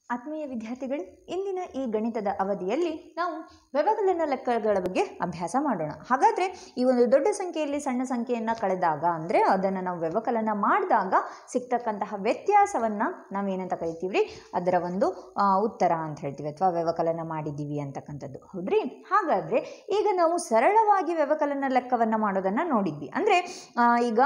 ಆತ್ಮೀಯ ವಿದ್ಯಾರ್ಥಿಗಳು ಇಂದಿನ ಈ ಗಣಿತದ ಅವಧಿಯಲ್ಲಿ ನಾವು ವ್ಯವಕಲನ ಲೆಕ್ಕಗಳ ಬಗ್ಗೆ ಅಭ್ಯಾಸ ಮಾಡೋಣ ಹಾಗಾದರೆ ಈ ಒಂದು ದೊಡ್ಡ ಸಂಖ್ಯೆಯಲ್ಲಿ ಸಣ್ಣ ಸಂಖ್ಯೆಯನ್ನು ಕಳೆದಾಗ ಅಂದರೆ ಅದನ್ನು ನಾವು ವ್ಯವಕಲನ ಮಾಡಿದಾಗ ಸಿಗ್ತಕ್ಕಂತಹ ವ್ಯತ್ಯಾಸವನ್ನು ನಾವೇನಂತ ಕರಿತೀವಿ ರೀ ಅದರ ಒಂದು ಆ, ಉತ್ತರ ಅಂತ ಹೇಳ್ತೀವಿ ಅಥವಾ ವ್ಯವಕಲನ ಮಾಡಿದ್ದೀವಿ ಅಂತಕ್ಕಂಥದ್ದು ಹೌದ್ರಿ ಹಾಗಾದರೆ ಈಗ ನಾವು ಸರಳವಾಗಿ ವ್ಯವಕಲನ ಲೆಕ್ಕವನ್ನು ಮಾಡೋದನ್ನು ನೋಡಿದ್ವಿ ಅಂದರೆ ಈಗ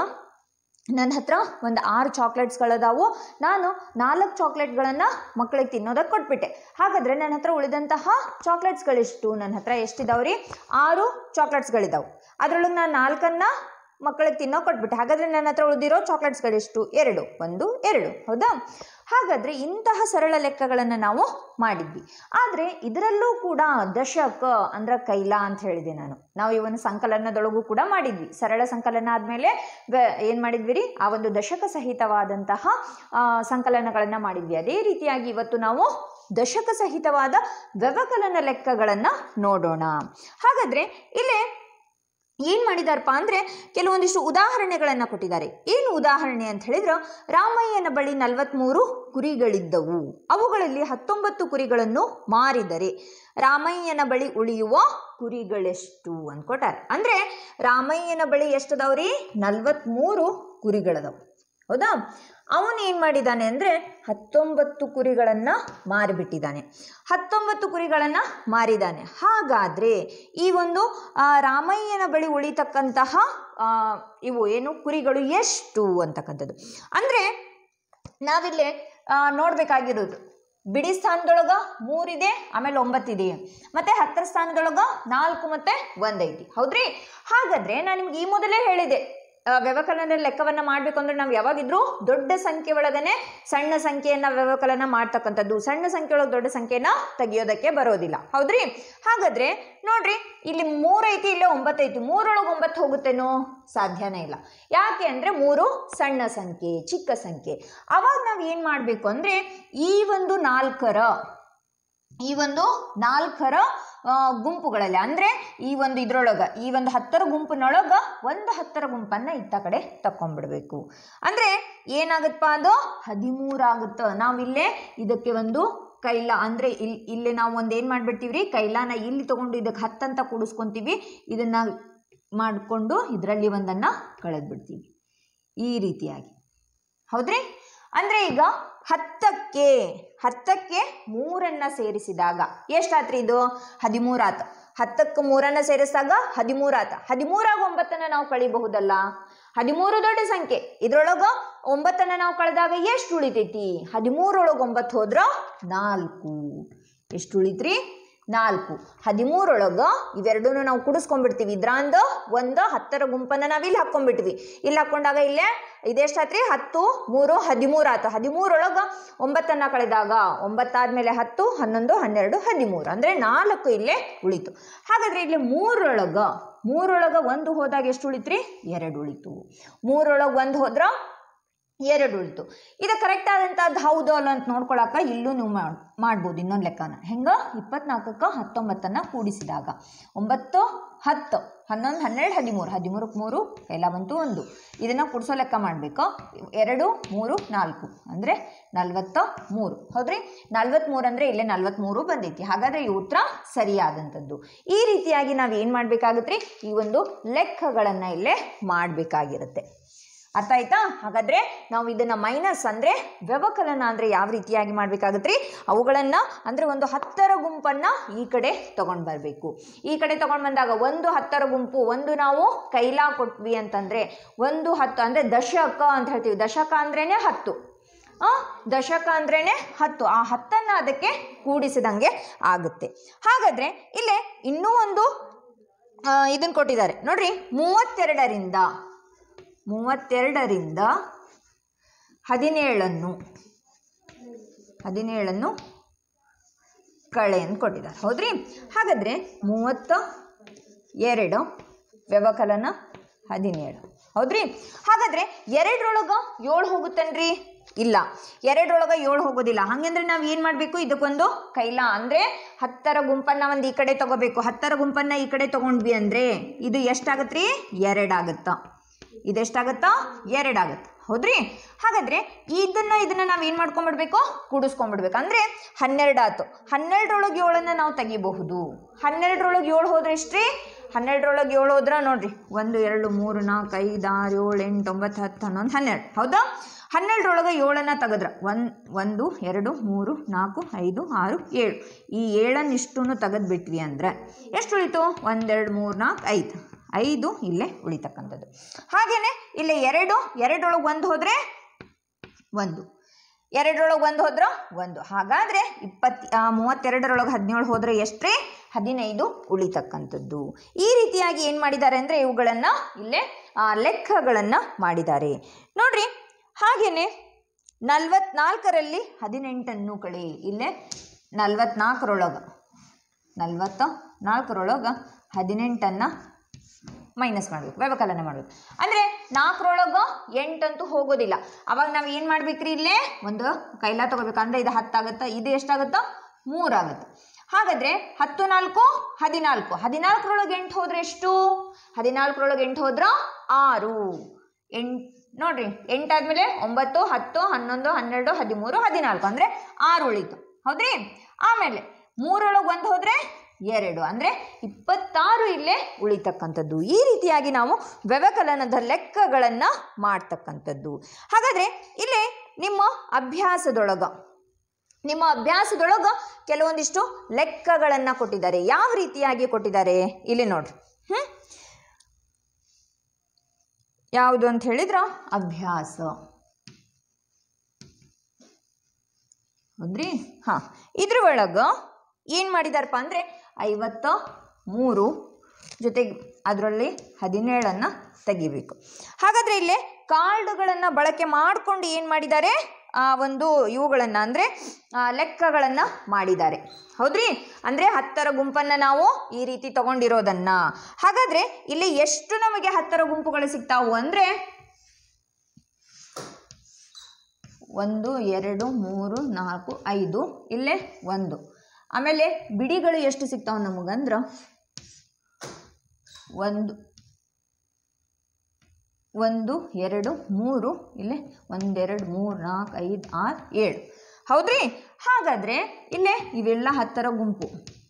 ನನ್ನ ಹತ್ರ ಒಂದು ಆರು ಚಾಕ್ಲೇಟ್ಸ್ಗಳದಾವು ನಾನು ನಾಲ್ಕು ಚಾಕ್ಲೇಟ್ಗಳನ್ನು ಮಕ್ಕಳಿಗೆ ತಿನ್ನೋದಕ್ಕೆ ಕೊಟ್ಬಿಟ್ಟೆ ಹಾಗಾದರೆ ನನ್ನ ಹತ್ರ ಉಳಿದಂತಹ ಚಾಕ್ಲೇಟ್ಸ್ಗಳೆಷ್ಟು ನನ್ನ ಹತ್ರ ಎಷ್ಟಿದಾವೆ ರೀ ಆರು ಚಾಕ್ಲೇಟ್ಸ್ಗಳಿದಾವೆ ಅದರೊಳಗೆ ನಾನು ನಾಲ್ಕನ್ನು ಮಕ್ಕಳಿಗೆ ತಿನ್ನೋ ಕೊಟ್ಬಿಟ್ಟೆ ಹಾಗಾದರೆ ನನ್ನ ಹತ್ರ ಉಳಿದಿರೋ ಚಾಕ್ಲೇಟ್ಸ್ಗಳೆಷ್ಟು ಎರಡು ಒಂದು ಎರಡು ಹೌದಾ ಹಾಗಾದರೆ ಇಂತಹ ಸರಳ ಲೆಕ್ಕಗಳನ್ನು ನಾವು ಮಾಡಿದ್ವಿ ಆದರೆ ಇದರಲ್ಲೂ ಕೂಡ ದಶಕ ಅಂದ್ರೆ ಕೈಲ ಅಂತ ಹೇಳಿದೆ ನಾನು ನಾವು ಈ ಒಂದು ಸಂಕಲನದೊಳಗೂ ಕೂಡ ಮಾಡಿದ್ವಿ ಸರಳ ಸಂಕಲನ ಆದಮೇಲೆ ಏನು ಮಾಡಿದ್ವಿ ರೀ ಆ ಒಂದು ದಶಕ ಸಹಿತವಾದಂತಹ ಸಂಕಲನಗಳನ್ನು ಮಾಡಿದ್ವಿ ಅದೇ ರೀತಿಯಾಗಿ ಇವತ್ತು ನಾವು ದಶಕ ಸಹಿತವಾದ ವ್ಯವಕಲನ ಲೆಕ್ಕಗಳನ್ನು ನೋಡೋಣ ಹಾಗಾದರೆ ಇಲ್ಲೇ ಏನು ಮಾಡಿದಾರಪ್ಪ ಅಂದರೆ ಕೆಲವೊಂದಿಷ್ಟು ಉದಾಹರಣೆಗಳನ್ನು ಕೊಟ್ಟಿದ್ದಾರೆ ಏನು ಉದಾಹರಣೆ ಅಂತ ಹೇಳಿದ್ರೆ ರಾಮಯ್ಯನ ಬಳಿ ನಲವತ್ತ್ಮೂರು ಕುರಿಗಳಿದ್ದವು ಅವುಗಳಲ್ಲಿ ಹತ್ತೊಂಬತ್ತು ಕುರಿಗಳನ್ನು ಮಾರಿದರೆ ರಾಮಯ್ಯನ ಬಳಿ ಉಳಿಯುವ ಕುರಿಗಳೆಷ್ಟು ಅಂತ ಕೊಟ್ಟಾರೆ ಅಂದರೆ ರಾಮಯ್ಯನ ಬಳಿ ಎಷ್ಟದವ್ರಿ ನಲವತ್ತ್ಮೂರು ಕುರಿಗಳದವು ಹೌದಾ ಅವನು ಏನು ಮಾಡಿದ್ದಾನೆ ಅಂದರೆ ಹತ್ತೊಂಬತ್ತು ಕುರಿಗಳನ್ನು ಮಾರಿಬಿಟ್ಟಿದ್ದಾನೆ ಹತ್ತೊಂಬತ್ತು ಕುರಿಗಳನ್ನು ಮಾರಿದ್ದಾನೆ ಹಾಗಾದರೆ ಈ ಒಂದು ಆ, ರಾಮಯ್ಯನ ಬಳಿ ಉಳಿತಕ್ಕಂತಹ ಆ, ಇವು ಏನು ಕುರಿಗಳು ಎಷ್ಟು ಅಂತಕ್ಕಂಥದ್ದು ಅಂದರೆ ನಾವಿಲ್ಲಿ ಆ, ನೋಡ್ಬೇಕಾಗಿರೋದು ಬಿಡಿ ಸ್ಥಾನದೊಳಗ ಮೂರಿದೆ ಆಮೇಲೆ ಒಂಬತ್ತಿದೆ ಮತ್ತೆ ಹತ್ತರ ಸ್ಥಾನದೊಳಗ ನಾಲ್ಕು ಮತ್ತೆ ಒಂದೈತಿ ಹೌದ್ರಿ ಹಾಗಾದ್ರೆ ನಾನು ನಿಮ್ಗೆ ಈ ಮೊದಲೇ ಹೇಳಿದೆ ಆ, ವ್ಯವಕಲನ ಲೆಕ್ಕವನ್ನ ಮಾಡ್ಬೇಕು ಅಂದ್ರೆ ನಾವು ಯಾವಾಗಿದ್ರು ದೊಡ್ಡ ಸಂಖ್ಯೆ ಒಳಗನೆ ಸಣ್ಣ ಸಂಖ್ಯೆಯನ್ನ ವ್ಯವಕಲನ ಮಾಡ್ತಕ್ಕಂಥದ್ದು ಸಣ್ಣ ಸಂಖ್ಯೆ ಒಳಗೆ ದೊಡ್ಡ ಸಂಖ್ಯೆನ ತೆಗಿಯೋದಕ್ಕೆ ಬರೋದಿಲ್ಲ ಹೌದ್ರಿ ಹಾಗಾದ್ರೆ ನೋಡ್ರಿ ಇಲ್ಲಿ ಮೂರೈತಿ ಇಲ್ಲೇ ಒಂಬತ್ತೈತಿ ಮೂರೊಳಗೆ ಒಂಬತ್ತು ಹೋಗುತ್ತೇನೋ ಸಾಧ್ಯನೇ ಇಲ್ಲ ಯಾಕೆ ಅಂದರೆ ಮೂರು ಸಣ್ಣ ಸಂಖ್ಯೆ ಚಿಕ್ಕ ಸಂಖ್ಯೆ ಅವಾಗ ನಾವು ಏನು ಮಾಡಬೇಕು ಅಂದರೆ ಈ ಒಂದು ನಾಲ್ಕರ ಈ ಒಂದು ನಾಲ್ಕರ ಆ, ಗುಂಪುಗಳಲ್ಲಿ ಅಂದರೆ ಈ ಒಂದು ಇದ್ರೊಳಗೆ ಈ ಒಂದು ಹತ್ತರ ಗುಂಪಿನೊಳಗೆ ಒಂದು ಹತ್ತರ ಗುಂಪನ್ನು ಇತ್ತ ಕಡೆ ತಕೊಂಡ್ಬಿಡ್ಬೇಕು ಅಂದರೆ ಏನಾಗುತ್ತಪ್ಪ ಅದು ಹದಿಮೂರಾಗುತ್ತೆ ನಾವಿಲ್ಲೇ ಇದಕ್ಕೆ ಒಂದು ಕೈಲ ಅಂದರೆ ಇಲ್ಲಿ ಇಲ್ಲಿ ನಾವು ಒಂದು ಏನು ಮಾಡಿಬಿಡ್ತೀವಿ ರೀ ಕೈಲಾನ ಇಲ್ಲಿ ತೊಗೊಂಡು ಇದಕ್ಕೆ ಹತ್ತಂತ ಕೂಡಿಸ್ಕೊತೀವಿ ಇದನ್ನು ಮಾಡಿಕೊಂಡು ಇದರಲ್ಲಿ ಒಂದನ್ನು ಕಳೆದ್ಬಿಡ್ತೀವಿ ಈ ರೀತಿಯಾಗಿ ಹೌದ್ರಿ ಅಂದರೆ ಈಗ ಹತ್ತಕ್ಕೆ ಹತ್ತಕ್ಕೆ ಮೂರನ್ನ ಸೇರಿಸಿದಾಗ ಎಷ್ಟಾತ್ರಿ ಇದು ಹದಿಮೂರಾತ ಹತ್ತಕ್ಕೆ ಮೂರನ್ನ ಸೇರಿಸಿದಾಗ ಹದಿಮೂರಾತ ಹದಿಮೂರಾಗ ಒಂಬತ್ತನ್ನ ನಾವು ಕಳಿಬಹುದಲ್ಲ ಹದಿಮೂರು ದೊಡ್ಡ ಸಂಖ್ಯೆ ಇದ್ರೊಳಗ ಒಂಬತ್ತನ್ನ ನಾವು ಕಳೆದಾಗ ಎಷ್ಟು ಉಳಿತೈತಿ ಹದಿಮೂರೊಳಗೆ ಒಂಬತ್ತು ಹೋದ್ರ ನಾಲ್ಕು ಎಷ್ಟು ಉಳಿತ್ರಿ ನಾಲ್ಕು ಹದಿಮೂರೊಳಗೆ ಇವೆರಡನ್ನೂ ನಾವು ಕುಡಿಸ್ಕೊಂಡ್ಬಿಡ್ತೀವಿ ಇದ್ರಂದ ಒಂದು ಹತ್ತರ ಗುಂಪನ್ನು ನಾವು ಇಲ್ಲಿ ಹಾಕ್ಕೊಂಡ್ಬಿಟ್ವಿ ಇಲ್ಲಿ ಹಾಕ್ಕೊಂಡಾಗ ಇಲ್ಲೇ ಇದೆಷ್ಟಾತ್ರಿ ಹತ್ತು ಮೂರು ಹದಿಮೂರು ಆತು ಹದಿಮೂರೊಳಗೆ ಒಂಬತ್ತನ್ನು ಕಳೆದಾಗ ಒಂಬತ್ತಾದ್ಮೇಲೆ ಹತ್ತು ಹನ್ನೊಂದು ಹನ್ನೆರಡು ಹದಿಮೂರು ಅಂದರೆ ನಾಲ್ಕು ಇಲ್ಲೇ ಉಳಿತು ಹಾಗಾದರೆ ಇಲ್ಲಿ ಮೂರೊಳಗೆ ಮೂರೊಳಗೆ ಒಂದು ಹೋದಾಗ ಎಷ್ಟು ಉಳಿತ್ರಿ ಎರಡು ಉಳಿತು ಮೂರೊಳಗೆ ಒಂದು ಹೋದ್ರ ಎರಡು ಉಳಿತು ಇದು ಕರೆಕ್ಟ್ ಆದಂಥದ್ದು ಹೌದು ಅಲ್ಲ ಅಂತ ನೋಡ್ಕೊಳಕ್ಕೆ ಇಲ್ಲೂ ನೀವು ಮಾಡ್ ಮಾಡ್ಬೋದು ಇನ್ನೊಂದು ಲೆಕ್ಕನ ಹೆಂಗೆ ಇಪ್ಪತ್ನಾಲ್ಕಕ್ಕೆ ಹತ್ತೊಂಬತ್ತನ್ನು ಕೂಡಿಸಿದಾಗ ಒಂಬತ್ತು ಹತ್ತು ಹನ್ನೊಂದು ಹನ್ನೆರಡು ಹದಿಮೂರು ಹದಿಮೂರಕ್ಕೆ ಮೂರು ಎಲ್ಲ ಬಂತು ಒಂದು ಇದನ್ನು ಕೂಡಿಸೋ ಲೆಕ್ಕ ಮಾಡಬೇಕು ಎರಡು ಮೂರು ನಾಲ್ಕು ಅಂದರೆ ನಲ್ವತ್ತ ಮೂರು ಹೌದ್ರಿ ನಲ್ವತ್ತ್ಮೂರು ಅಂದರೆ ಇಲ್ಲೇ ನಲ್ವತ್ತ್ಮೂರು ಬಂದೈತಿ ಹಾಗಾದರೆ ಈ ಉತ್ತರ ಸರಿಯಾದಂಥದ್ದು ಈ ರೀತಿಯಾಗಿ ನಾವು ಏನು ಮಾಡಬೇಕಾಗುತ್ತೆ ಈ ಒಂದು ಲೆಕ್ಕಗಳನ್ನು ಇಲ್ಲೇ ಮಾಡಬೇಕಾಗಿರುತ್ತೆ ಅರ್ಥ ಆಯ್ತಾ ಹಾಗಾದರೆ ನಾವು ಇದನ್ನು ಮೈನಸ್ ಅಂದರೆ ವ್ಯವಕಲನ ಅಂದರೆ ಯಾವ ರೀತಿಯಾಗಿ ಮಾಡಬೇಕಾಗುತ್ತೆ ರೀ ಅವುಗಳನ್ನು ಅಂದರೆ ಒಂದು ಹತ್ತರ ಗುಂಪನ್ನು ಈ ಕಡೆ ತೊಗೊಂಡು ಬರಬೇಕು ಈ ಕಡೆ ತೊಗೊಂಡು ಬಂದಾಗ ಒಂದು ಹತ್ತರ ಗುಂಪು ಒಂದು ನಾವು ಕೈಲಾ ಕೊಟ್ವಿ ಅಂತಂದರೆ ಒಂದು ಹತ್ತು ಅಂದರೆ ದಶಕ ಅಂತ ಹೇಳ್ತೀವಿ ದಶಕ ಅಂದ್ರೇ ಹತ್ತು ಆ, ದಶಕ ಅಂದ್ರೇ ಹತ್ತು ಆ ಹತ್ತನ್ನು ಅದಕ್ಕೆ ಕೂಡಿಸಿದಂಗೆ ಆಗುತ್ತೆ ಹಾಗಾದರೆ ಇಲ್ಲೇ ಇನ್ನೂ ಒಂದು ಇದನ್ನು ಕೊಟ್ಟಿದ್ದಾರೆ ನೋಡ್ರಿ ಮೂವತ್ತೆರಡರಿಂದ ಮೂವತ್ತೆರಡರಿಂದ ಹದಿನೇಳನ್ನು ಹದಿನೇಳನ್ನು ಕಳೆ ಅಂತ ಕೊಟ್ಟಿದ್ದಾರೆ ಹೌದ್ರಿ ಹಾಗಾದರೆ ಮೂವತ್ತ ಎರಡು ವ್ಯವಕಲನ ಹದಿನೇಳು ಹೌದ್ರಿ ಹಾಗಾದರೆ ಎರಡರೊಳಗೆ ಏಳು ಹೋಗುತ್ತನ್ರಿ ಇಲ್ಲ ಎರಡರೊಳಗೆ ಏಳು ಹೋಗೋದಿಲ್ಲ ಹಾಗಂದ್ರೆ ನಾವು ಏನು ಮಾಡಬೇಕು ಇದಕ್ಕೊಂದು ಕೈಲ ಅಂದರೆ ಹತ್ತರ ಗುಂಪನ್ನು ಒಂದು ಈ ಕಡೆ ತಗೋಬೇಕು ಹತ್ತರ ಗುಂಪನ್ನು ಈ ಕಡೆ ತೊಗೊಂಡ್ವಿ ಅಂದರೆ ಇದು ಎಷ್ಟಾಗತ್ತೆ ರೀ ಎರಡಾಗುತ್ತಾ ಇದೆಷ್ಟಾಗುತ್ತಾ ಎರಡಾಗುತ್ತೆ ಹೌದ್ರಿ ಹಾಗಾದ್ರೆ ಇದನ್ನ ಇದನ್ನ ನಾವು ಏನು ಮಾಡ್ಕೊಂಡ್ಬಿಡ್ಬೇಕು ಕೂಡಿಸ್ಕೊಂಡ್ಬಿಡ್ಬೇಕು ಅಂದ್ರೆ ಹನ್ನೆರಡು ಆಯ್ತು ಹನ್ನೆರಡರೊಳಗೆ ಏಳನ್ನ ನಾವು ತೆಗಿಬಹುದು ಹನ್ನೆರಡರೊಳಗೆ ಏಳು ಹೋದ್ರೆ ಎಷ್ಟ್ರಿ ಹನ್ನೆರಡರೊಳಗೆ ಏಳು ಹೋದ್ರೆ ನೋಡ್ರಿ ಒಂದು ಎರಡು ಮೂರು ನಾಲ್ಕು ಐದು ಆರು ಏಳು ಎಂಟು ಒಂಬತ್ತು ಹತ್ತು ಹನ್ನೊಂದು ಹನ್ನೆರಡು ಹೌದಾ ಹನ್ನೆರಡರೊಳಗೆ ಏಳನ್ನು ತೆಗೆದ್ರೆ ಒಂದು ಒಂದು ಎರಡು ಮೂರು ನಾಲ್ಕು ಐದು ಆರು ಏಳು ಈ ಏಳನ್ನು ಇಷ್ಟನ್ನು ತೆಗೆದ್ಬಿಟ್ವಿ ಅಂದರೆ ಎಷ್ಟು ಉಳಿತು ಒಂದೆರಡು ಮೂರು ನಾಲ್ಕು ಐದು ಐದು ಇಲ್ಲೇ ಉಳಿತಕ್ಕಂಥದ್ದು ಹಾಗೆಯೇ ಇಲ್ಲೇ ಎರಡು ಎರಡರೊಳಗೆ ಒಂದು ಹೋದರೆ ಒಂದು ಎರಡರೊಳಗೆ ಒಂದು ಹೋದ್ರೆ ಒಂದು ಹಾಗಾದರೆ ಇಪ್ಪತ್ತು ಮೂವತ್ತೆರಡರೊಳಗೆ ಹದಿನೇಳು ಹೋದರೆ ಎಷ್ಟ್ರಿ ಹದಿನೈದು ಉಳಿತಕ್ಕಂಥದ್ದು ಈ ರೀತಿಯಾಗಿ ಏನು ಮಾಡಿದ್ದಾರೆ ಅಂದರೆ ಇವುಗಳನ್ನು ಇಲ್ಲೇ ಲೆಕ್ಕಗಳನ್ನು ಮಾಡಿದ್ದಾರೆ ನೋಡ್ರಿ ಹಾಗೆಯೇ ನಲ್ವತ್ನಾಲ್ಕರಲ್ಲಿ ಹದಿನೆಂಟನ್ನು ಕಳೆ ಇಲ್ಲೇ ನಲ್ವತ್ನಾಲ್ಕರೊಳಗೆ ನಲ್ವತ್ತ ನಾಲ್ಕರೊಳಗೆ ಹದಿನೆಂಟನ್ನು ಮೈನಸ್ ಮಾಡಬೇಕು ವ್ಯವಕಲನ ಮಾಡಬೇಕು ಅಂದರೆ ನಾಲ್ಕರೊಳಗೆ ಎಂಟಂತೂ ಹೋಗೋದಿಲ್ಲ ಅವಾಗ ನಾವು ಏನು ಮಾಡ್ಬೇಕ್ರಿ ಇಲ್ಲೇ ಒಂದು ಕೈಲ ತಗೋಬೇಕು ಅಂದರೆ ಇದು ಹತ್ತಾಗುತ್ತಾ ಇದು ಎಷ್ಟಾಗುತ್ತೋ ಮೂರಾಗುತ್ತೆ ಹಾಗಾದರೆ ಹತ್ತು ನಾಲ್ಕು ಹದಿನಾಲ್ಕು ಹದಿನಾಲ್ಕರೊಳಗೆ ಎಂಟು ಹೋದ್ರೆ ಎಷ್ಟು ಹದಿನಾಲ್ಕರೊಳಗೆ ಎಂಟು ಹೋದ್ರೆ ಆರು ಎಂಟು ನೋಡ್ರಿ ಎಂಟಾದ್ಮೇಲೆ ಒಂಬತ್ತು ಹತ್ತು ಹನ್ನೊಂದು ಹನ್ನೆರಡು ಹದಿಮೂರು ಹದಿನಾಲ್ಕು ಅಂದರೆ ಆರು ಉಳಿತು ಹೌದ್ರಿ ಆಮೇಲೆ ಮೂರೊಳಗೆ ಒಂದು ಹೋದರೆ ಎರಡು ಅಂದರೆ ಇಪ್ಪತ್ತಾರು ಇಲ್ಲೇ ಉಳಿತಕ್ಕಂಥದ್ದು ಈ ರೀತಿಯಾಗಿ ನಾವು ವ್ಯವಕಲನದ ಲೆಕ್ಕಗಳನ್ನು ಮಾಡ್ತಕ್ಕಂಥದ್ದು ಹಾಗಾದರೆ ಇಲ್ಲೇ ನಿಮ್ಮ ಅಭ್ಯಾಸದೊಳಗ ನಿಮ್ಮ ಅಭ್ಯಾಸದೊಳಗ ಕೆಲವೊಂದಿಷ್ಟು ಲೆಕ್ಕಗಳನ್ನು ಕೊಟ್ಟಿದ್ದಾರೆ ಯಾವ ರೀತಿಯಾಗಿ ಕೊಟ್ಟಿದ್ದಾರೆ ಇಲ್ಲಿ ನೋಡ್ರಿ ಹ್ಞೂ ಯಾವುದು ಅಂತ ಹೇಳಿದ್ರ ಅಭ್ಯಾಸ ಹೌದ್ರಿ ಹಾಂ ಇದ್ರ ಒಳಗೆ ಏನು ಮಾಡಿದಾರಪ್ಪ ಅಂದರೆ ಐವತ್ತ ಮೂರು ಜೊತೆಗೆ ಅದರಲ್ಲಿ ಹದಿನೇಳನ್ನು ತೆಗಿಬೇಕು ಹಾಗಾದರೆ ಇಲ್ಲಿ ಕಾರ್ಡುಗಳನ್ನು ಬಳಕೆ ಮಾಡಿಕೊಂಡು ಏನು ಮಾಡಿದ್ದಾರೆ ಆ ಒಂದು ಇವುಗಳನ್ನು ಅಂದರೆ ಲೆಕ್ಕಗಳನ್ನು ಮಾಡಿದ್ದಾರೆ ಹೌದ್ರಿ ಅಂದರೆ ಹತ್ತರ ಗುಂಪನ್ನು ನಾವು ಈ ರೀತಿ ತಗೊಂಡಿರೋದನ್ನು ಹಾಗಾದರೆ ಇಲ್ಲಿ ಎಷ್ಟು ನಮಗೆ ಹತ್ತರ ಗುಂಪುಗಳು ಸಿಗ್ತಾವು ಅಂದರೆ ಒಂದು ಎರಡು ಮೂರು ನಾಲ್ಕು ಐದು ಇಲ್ಲೇ ಒಂದು ಆಮೇಲೆ ಬಿಡಿಗಳು ಎಷ್ಟು ಸಿಗ್ತಾವೆ ನಮಗಂದ್ರೆ ಒಂದು ಒಂದು ಎರಡು ಮೂರು ಇಲ್ಲೇ ಒಂದೆರಡು ಮೂರು ನಾಲ್ಕು ಐದು ಆರು ಏಳು ಹೌದ್ರಿ ಹಾಗಾದರೆ ಇಲ್ಲೇ ಇವೆಲ್ಲ ಹತ್ತರ ಗುಂಪು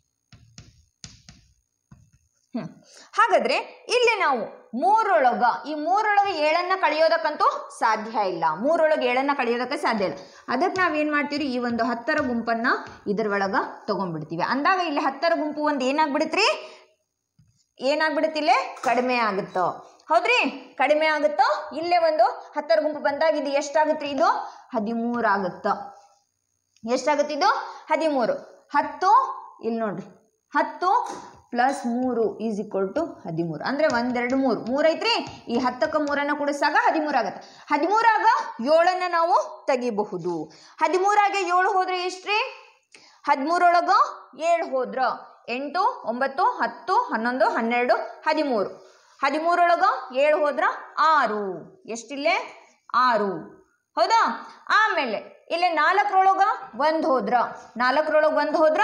ಹ್ಞೂ ಹಾಗಾದರೆ ಇಲ್ಲಿ ನಾವು ಮೂರೊಳಗ ಈ ಮೂರೊಳಗೆ ಏಳನ್ನು ಕಳೆಯೋದಕ್ಕಂತೂ ಸಾಧ್ಯ ಇಲ್ಲ ಮೂರೊಳಗೆ ಏಳನ್ನು ಕಳೆಯೋದಕ್ಕೆ ಸಾಧ್ಯ ಇಲ್ಲ ಅದಕ್ಕೆ ನಾವೇನು ಮಾಡ್ತೀವಿ ಈ ಒಂದು ಹತ್ತರ ಗುಂಪನ್ನು ಇದ್ರ ಒಳಗೆ ತೊಗೊಂಡ್ಬಿಡ್ತೀವಿ ಅಂದಾಗ ಇಲ್ಲಿ ಹತ್ತರ ಗುಂಪು ಒಂದು ಏನಾಗ್ಬಿಡುತ್ತ್ರಿ ಏನಾಗ್ಬಿಡುತ್ತಿಲ್ಲೇ ಕಡಿಮೆ ಆಗುತ್ತೋ ಹೌದ್ರಿ ಕಡಿಮೆ ಆಗುತ್ತೋ ಇಲ್ಲೇ ಒಂದು ಹತ್ತರ ಗುಂಪು ಬಂದಾಗ ಇದು ಎಷ್ಟಾಗುತ್ತೆ ಇದು ಹದಿಮೂರು ಆಗುತ್ತೋ ಎಷ್ಟಾಗುತ್ತೆ ಇದು ಹದಿಮೂರು ಹತ್ತು ಇಲ್ಲಿ ನೋಡ್ರಿ ಹತ್ತು ಪ್ಲಸ್ ಮೂರು ಈಸ್ ಈಕ್ವಲ್ ಟು ಹದಿಮೂರು ಅಂದರೆ ಒಂದೆರಡು ಮೂರು ಮೂರೈತ್ರಿ ಈ ಹತ್ತಕ್ಕೆ ಮೂರನ್ನು ಕೂಡಿಸಾಗ ಹದಿಮೂರು ಆಗುತ್ತೆ ಹದಿಮೂರಾಗ ಏಳನ್ನು ನಾವು ತೆಗಿಬಹುದು ಹದಿಮೂರಾಗ ಏಳು ಹೋದ್ರೆ ಎಷ್ಟ್ರಿ ಹದಿಮೂರೊಳಗ ಏಳು ಹೋದ್ರ ಎಂಟು ಒಂಬತ್ತು ಹತ್ತು ಹನ್ನೊಂದು ಹನ್ನೆರಡು ಹದಿಮೂರು ಹದಿಮೂರೊಳಗ ಏಳು ಹೋದ್ರ ಆರು ಎಷ್ಟಿಲ್ಲೇ ಆರು ಹೌದಾ ಆಮೇಲೆ ಇಲ್ಲೇ ನಾಲ್ಕರೊಳಗ ಒಂದು ಹೋದ್ರ ನಾಲ್ಕರೊಳಗೆ ಒಂದು ಹೋದ್ರ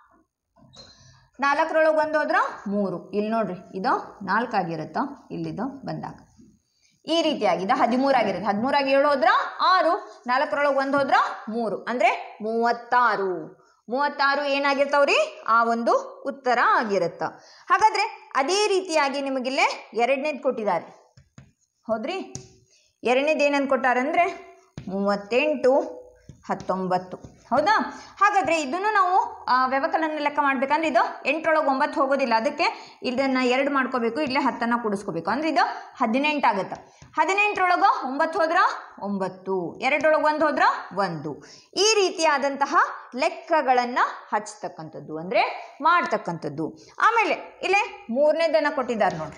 ನಾಲ್ಕರೊಳಗೆ ಒಂದು ಹೋದ್ರ ಮೂರು ಇಲ್ಲಿ ನೋಡ್ರಿ ಇದು ನಾಲ್ಕಾಗಿರುತ್ತೋ ಇಲ್ಲಿದು ಬಂದಾಗ ಈ ರೀತಿಯಾಗಿದೆ ಹದಿಮೂರಾಗಿರುತ್ತೆ ಹದಿಮೂರಾಗಿ ಏಳು ಹೋದ್ರ ಆರು ನಾಲ್ಕರೊಳಗೆ ಒಂದು ಹೋದ್ರ ಮೂರು ಅಂದರೆ ಮೂವತ್ತಾರು ಮೂವತ್ತಾರು ಏನಾಗಿರ್ತಾವ್ರಿ ಆ ಒಂದು ಉತ್ತರ ಆಗಿರುತ್ತ ಹಾಗಾದರೆ ಅದೇ ರೀತಿಯಾಗಿ ನಿಮಗಿಲ್ಲೇ ಎರಡನೇದು ಕೊಟ್ಟಿದ್ದಾರೆ ಹೌದ್ರಿ ಎರಡನೇದು ಏನಂತ ಕೊಟ್ಟಾರಂದರೆ ಮೂವತ್ತೆಂಟು ಹತ್ತೊಂಬತ್ತು ಹೌದಾ ಹಾಗಾದರೆ ಇದನ್ನು ನಾವು ಆ, ವ್ಯವಕಲನ ಲೆಕ್ಕ ಮಾಡಬೇಕಂದ್ರೆ ಇದು ಎಂಟರೊಳಗೆ ಒಂಬತ್ತು ಹೋಗೋದಿಲ್ಲ ಅದಕ್ಕೆ ಇದನ್ನು ಎರಡು ಮಾಡ್ಕೋಬೇಕು ಇಲ್ಲೇ ಹತ್ತನ್ನು ಕೂಡಿಸ್ಕೋಬೇಕು ಅಂದರೆ ಇದು ಹದಿನೆಂಟು ಆಗುತ್ತೆ ಹದಿನೆಂಟರೊಳಗೆ ಒಂಬತ್ತು ಹೋದ್ರ ಒಂಬತ್ತು ಎರಡರೊಳಗೆ ಒಂದು ಹೋದ್ರ ಒಂದು ಈ ರೀತಿಯಾದಂತಹ ಲೆಕ್ಕಗಳನ್ನು ಹಚ್ತಕ್ಕಂಥದ್ದು ಅಂದರೆ ಮಾಡ್ತಕ್ಕಂಥದ್ದು ಆಮೇಲೆ ಇಲ್ಲೇ ಮೂರನೇದನ್ನು ಕೊಟ್ಟಿದ್ದಾರೆ ನೋಡ್ರಿ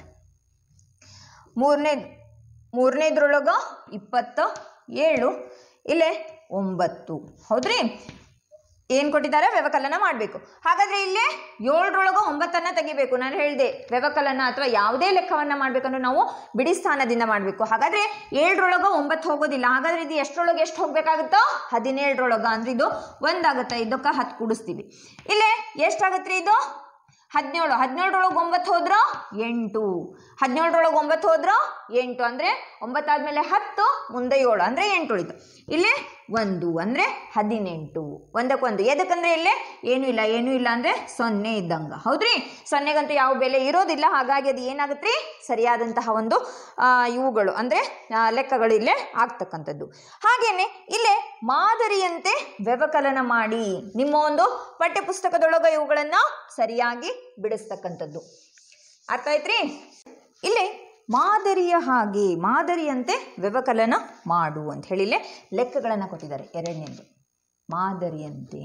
ಮೂರನೇದು ಮೂರನೇದ್ರೊಳಗ ಇಪ್ಪತ್ತ ಏಳು ಇಲ್ಲೇ ಒಂಬತ್ತು ಹೌದ್ರಿ ಏನು ಕೊಟ್ಟಿದ್ದಾರೆ ವ್ಯವಕಲನ ಮಾಡಬೇಕು ಹಾಗಾದರೆ ಇಲ್ಲೇ ಏಳರೊಳಗೆ ಒಂಬತ್ತನ್ನು ತೆಗಿಬೇಕು ನಾನು ಹೇಳಿದೆ ವ್ಯವಕಲನ ಅಥವಾ ಯಾವುದೇ ಲೆಕ್ಕವನ್ನು ಮಾಡಬೇಕಂದ್ರೆ ನಾವು ಬಿಡಿ ಸ್ಥಾನದಿಂದ ಮಾಡಬೇಕು ಹಾಗಾದರೆ ಏಳರೊಳಗೆ ಒಂಬತ್ತು ಹೋಗೋದಿಲ್ಲ ಹಾಗಾದರೆ ಇದು ಎಷ್ಟರೊಳಗೆ ಎಷ್ಟು ಹೋಗಬೇಕಾಗುತ್ತೋ ಹದಿನೇಳರೊಳಗೆ ಅಂದ್ರೆ ಇದು ಒಂದಾಗುತ್ತೆ ಇದಕ್ಕೆ ಹತ್ತು ಕೂಡಿಸ್ತೀವಿ ಇಲ್ಲೇ ಎಷ್ಟಾಗತ್ತೆ ರೀ ಇದು ಹದಿನೇಳು ಹದಿನೇಳರೊಳಗೆ ಒಂಬತ್ತು ಹೋದ್ರ ಎಂಟು ಹದಿನೇಳರೊಳಗೆ ಒಂಬತ್ತು ಹೋದ್ರ ಎಂಟು ಅಂದರೆ ಒಂಬತ್ತಾದ್ಮೇಲೆ ಹತ್ತು ಮುಂದೆ ಏಳು ಅಂದರೆ ಎಂಟು ಉಳಿತು ಇಲ್ಲಿ ಒಂದು ಅಂದರೆ ಹದಿನೆಂಟು ಒಂದಕ್ಕೊಂದು ಎದಕ್ಕಂದ್ರೆ ಇಲ್ಲೇ ಏನೂ ಇಲ್ಲ ಏನೂ ಇಲ್ಲ ಅಂದರೆ ಸೊನ್ನೆ ಇದ್ದಂಗೆ ಹೌದ್ರಿ ಸೊನ್ನೆಗಂತೂ ಯಾವ ಬೆಲೆ ಇರೋದಿಲ್ಲ ಹಾಗಾಗಿ ಅದು ಏನಾಗುತ್ತೆ ರೀ ಸರಿಯಾದಂತಹ ಒಂದು ಆ, ಇವುಗಳು ಅಂದರೆ ಲೆಕ್ಕಗಳು ಇಲ್ಲೇ ಆಗ್ತಕ್ಕಂಥದ್ದು ಹಾಗೇನೆ ಇಲ್ಲೇ ಮಾದರಿಯಂತೆ ವ್ಯವಕಲನ ಮಾಡಿ ನಿಮ್ಮ ಒಂದು ಪಠ್ಯಪುಸ್ತಕದೊಳಗೆ ಇವುಗಳನ್ನು ಸರಿಯಾಗಿ ಬಿಡಿಸ್ತಕ್ಕಂಥದ್ದು ಅರ್ಥ ಆಯ್ತ್ರಿ ಇಲ್ಲಿ ಮಾದರಿಯ ಹಾಗೆ ಮಾದರಿಯಂತೆ ವ್ಯವಕಲನ ಮಾಡು ಅಂತ ಹೇಳಿ ಇಲ್ಲೇ ಲೆಕ್ಕಗಳನ್ನು ಕೊಟ್ಟಿದ್ದಾರೆ ಎರಡನೇದು ಮಾದರಿಯಂತೆ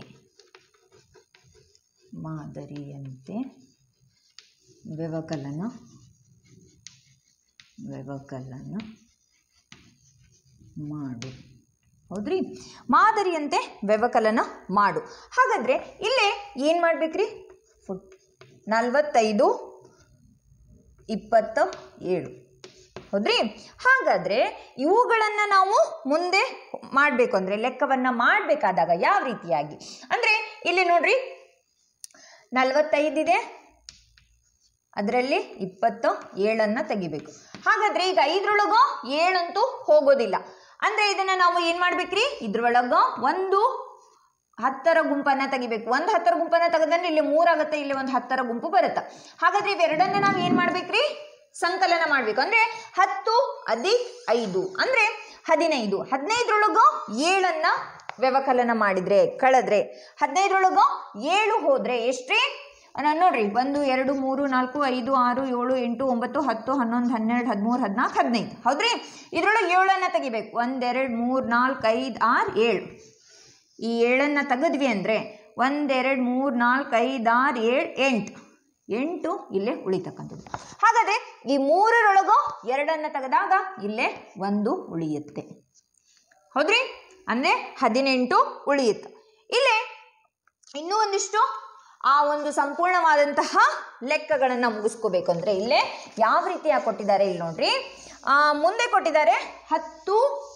ಮಾದರಿಯಂತೆ ವ್ಯವಕಲನ ವ್ಯವಕಲನ ಮಾಡು ಹೌದ್ರಿ ಮಾದರಿಯಂತೆ ವ್ಯವಕಲನ ಮಾಡು ಹಾಗಾದರೆ ಇಲ್ಲೇ ಏನು ಮಾಡ್ಬೇಕ್ರಿ ಫುಟ್ ನಲ್ವತ್ತೈದು ಇಪ್ಪತ್ತ ಏಳು ಹೌದ್ರಿ ಹಾಗಾದರೆ ಇವುಗಳನ್ನು ನಾವು ಮುಂದೆ ಮಾಡಬೇಕು ಅಂದರೆ ಲೆಕ್ಕವನ್ನು ಮಾಡಬೇಕಾದಾಗ ಯಾವ ರೀತಿಯಾಗಿ ಅಂದರೆ ಇಲ್ಲಿ ನೋಡ್ರಿ ನಲವತ್ತೈದಿದೆ ಅದರಲ್ಲಿ ಇಪ್ಪತ್ತು ಏಳನ್ನು ತೆಗಿಬೇಕು ಹಾಗಾದರೆ ಈಗ ಐದರೊಳಗೋ ಏಳಂತೂ ಹೋಗೋದಿಲ್ಲ ಅಂದರೆ ಇದನ್ನು ನಾವು ಏನು ಮಾಡ್ಬೇಕ್ರಿ ಇದ್ರೊಳಗ ಒಂದು ಹತ್ತರ ಗುಂಪನ್ನು ತೆಗಿಬೇಕು ಒಂದು ಹತ್ತರ ಗುಂಪನ್ನು ತೆಗೆದ್ರೆ ಇಲ್ಲಿ ಮೂರಾಗುತ್ತೆ ಇಲ್ಲಿ ಒಂದು ಹತ್ತರ ಗುಂಪು ಬರುತ್ತೆ ಹಾಗಾದ್ರೆ ಇವೆರಡನ್ನ ನಾವು ಏನು ಮಾಡ್ಬೇಕ್ರಿ ಸಂಕಲನ ಮಾಡಬೇಕು ಅಂದರೆ ಹತ್ತು ಅಧಿಕ್ ಐದು ಅಂದರೆ ಹದಿನೈದು ಹದಿನೈದರೊಳಗ ಏಳನ್ನ ವ್ಯವಕಲನ ಮಾಡಿದ್ರೆ ಕಳೆದ್ರೆ ಹದಿನೈದರೊಳಗ ಏಳು ಹೋದ್ರೆ ಎಷ್ಟ್ರಿ ನಾನು ನೋಡ್ರಿ ಒಂದು ಎರಡು ಮೂರು ನಾಲ್ಕು ಐದು ಆರು ಏಳು ಎಂಟು ಒಂಬತ್ತು ಹತ್ತು ಹನ್ನೊಂದು ಹನ್ನೆರಡು ಹದಿಮೂರು ಹದಿನಾಲ್ಕು ಹದಿನೈದು ಹೌದ್ರಿ ಇದ್ರೊಳಗೆ ಏಳನ್ನು ತೆಗಿಬೇಕು ಒಂದೆರಡು ಮೂರು ನಾಲ್ಕು ಐದು ಆರು ಏಳು ಈ ಏಳನ್ನು ತೆಗೆದ್ವಿ ಅಂದರೆ ಒಂದೆರಡು ಮೂರು ನಾಲ್ಕು ಐದು ಆರು ಏಳು ಎಂಟು ಎಂಟು ಇಲ್ಲೇ ಉಳಿತಕ್ಕಂಥದ್ದು ಹಾಗಾದರೆ ಈ ಮೂರರೊಳಗೂ ಎರಡನ್ನು ತೆಗೆದಾಗ ಇಲ್ಲೇ ಒಂದು ಉಳಿಯುತ್ತೆ ಹೌದ್ರಿ ಅಂದರೆ ಹದಿನೆಂಟು ಉಳಿಯುತ್ತೆ ಇಲ್ಲೇ ಇನ್ನೂ ಒಂದಿಷ್ಟು ಆ ಒಂದು ಸಂಪೂರ್ಣವಾದಂತಹ ಲೆಕ್ಕಗಳನ್ನು ಮುಗಿಸ್ಕೋಬೇಕು ಅಂದರೆ ಇಲ್ಲೇ ಯಾವ ರೀತಿಯಾಗಿ ಕೊಟ್ಟಿದ್ದಾರೆ ಇಲ್ಲಿ ನೋಡ್ರಿ ಆ, ಮುಂದೆ ಕೊಟ್ಟಿದ್ದಾರೆ ಹತ್ತು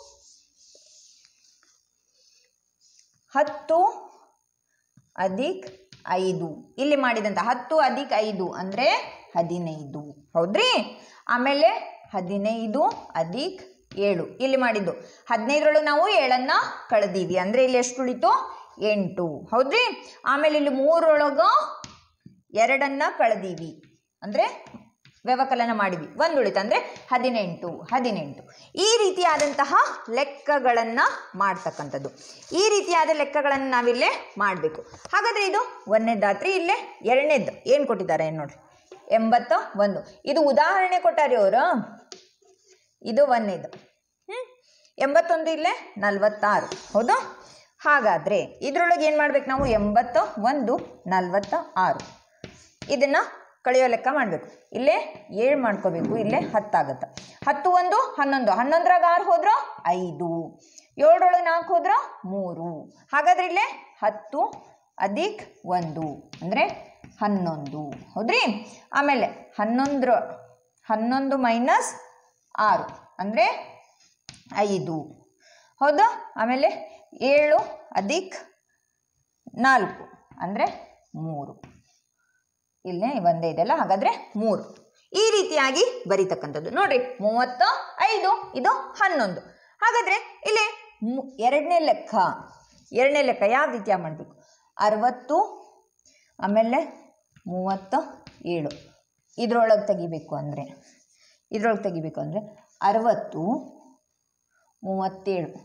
ಹತ್ತು ಅಧಿಕ್ ಐದು ಇಲ್ಲಿ ಮಾಡಿದಂಥ ಹತ್ತು ಅಧಿಕ್ ಐದು ಅಂದರೆ ಹದಿನೈದು ಹೌದ್ರಿ ಆಮೇಲೆ ಹದಿನೈದು ಅಧಿಕ್ ಏಳು ಇಲ್ಲಿ ಮಾಡಿದ್ದು ಹದಿನೈದರೊಳಗೆ ನಾವು ಏಳನ್ನು ಕಳೆದೀವಿ ಅಂದರೆ ಇಲ್ಲಿ ಎಷ್ಟು ಉಳಿತು ಎಂಟು ಹೌದ್ರಿ ಆಮೇಲೆ ಇಲ್ಲಿ ಮೂರರೊಳಗೆ ಎರಡನ್ನು ಕಳೆದೀವಿ ಅಂದರೆ ವ್ಯವಕಲನ ಮಾಡಿದ್ವಿ ಒಂದು ಉಳಿತು ಅಂದರೆ ಹದಿನೆಂಟು ಹದಿನೆಂಟು ಈ ರೀತಿಯಾದಂತಹ ಲೆಕ್ಕಗಳನ್ನು ಮಾಡ್ತಕ್ಕಂಥದ್ದು ಈ ರೀತಿಯಾದ ಲೆಕ್ಕಗಳನ್ನು ನಾವಿಲ್ಲೇ ಮಾಡಬೇಕು ಹಾಗಾದರೆ ಇದು ಒಂದನೇದಾತ್ರಿ ಇಲ್ಲೇ ಎರಡನೇದ್ದು ಏನು ಕೊಟ್ಟಿದ್ದಾರೆ ನೋಡ್ರಿ ಎಂಬತ್ತ ಒಂದು ಇದು ಉದಾಹರಣೆ ಕೊಟ್ಟಾರೆ ಅವರು ಇದು ಒಂದನೇದು ಹ್ಞೂ ಎಂಬತ್ತೊಂದು ಇಲ್ಲೇ ನಲ್ವತ್ತಾರು ಹೌದಾ ಹಾಗಾದರೆ ಇದರೊಳಗೆ ಏನು ಮಾಡ್ಬೇಕು ನಾವು ಎಂಬತ್ತ ಒಂದು ನಲ್ವತ್ತ ಆರು ಇದನ್ನು ಕಳೆಯೋ ಲೆಕ್ಕ ಮಾಡಬೇಕು ಇಲ್ಲೇ ಏಳು ಮಾಡ್ಕೋಬೇಕು ಇಲ್ಲೇ ಹತ್ತಾಗತ್ತೆ ಹತ್ತು ಒಂದು ಹನ್ನೊಂದು ಹನ್ನೊಂದರಾಗ ಆರು ಹೋದ್ರ ಐದು ಏಳರೊಳಗೆ ನಾಲ್ಕು ಹೋದ್ರ ಮೂರು ಹಾಗಾದ್ರೆ ಇಲ್ಲೇ ಹತ್ತು ಅಧಿಕ್ ಒಂದು ಅಂದರೆ ಹನ್ನೊಂದು ಹೌದ್ರಿ ಆಮೇಲೆ ಹನ್ನೊಂದರ ಹನ್ನೊಂದು ಮೈನಸ್ ಆರು ಅಂದರೆ ಐದು ಹೌದಾ ಆಮೇಲೆ ಏಳು ಅಧಿಕ್ ನಾಲ್ಕು ಅಂದರೆ ಮೂರು ಇಲ್ಲೇ ಒಂದೇ ಇದೆಲ್ಲ ಹಾಗಾದರೆ ಮೂರು ಈ ರೀತಿಯಾಗಿ ಬರೀತಕ್ಕಂಥದ್ದು ನೋಡ್ರಿ ಮೂವತ್ತ ಐದು ಇದು ಹನ್ನೊಂದು ಹಾಗಾದರೆ ಇಲ್ಲಿ ಮು- ಎರಡನೇ ಲೆಕ್ಕ ಎರಡನೇ ಲೆಕ್ಕ ಯಾವ ರೀತಿಯಾಗಿ ಮಾಡಬೇಕು ಅರವತ್ತು ಆಮೇಲೆ ಮೂವತ್ತ ಏಳು ಇದ್ರೊಳಗೆ ತೆಗಿಬೇಕು ಅಂದರೆ ಇದ್ರೊಳಗೆ ತೆಗಿಬೇಕು ಅಂದರೆ ಅರವತ್ತು ಮೂವತ್ತೇಳು